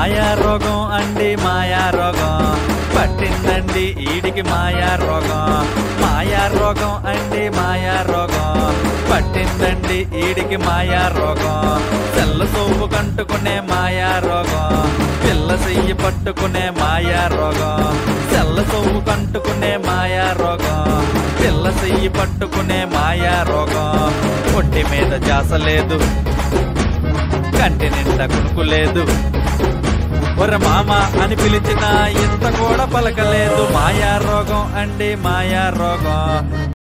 మాయా రోగం అండి మాయా రోగం పట్టిందండి ఈడికి మాయా రోగం మాయా రోగం అండి మాయా రోగం పట్టిందండి ఈడికి మాయా రోగం తెల్ల సోపు కంటుకునే మాయా రోగం పిల్ల చెయ్యి పట్టుకునే మాయా రోగం తెల్ల సోపు కంటుకునే మాయా రోగం పిల్ల చెయ్యి పట్టుకునే మాయా రోగం ఒంటి మీద జాస లేదు కంటి నిండా కునుకు లేదు ఒర మామ అని పిలిచిన ఇంత కూడా పలకలేదు మాయా రోగం అండి మాయా రోగం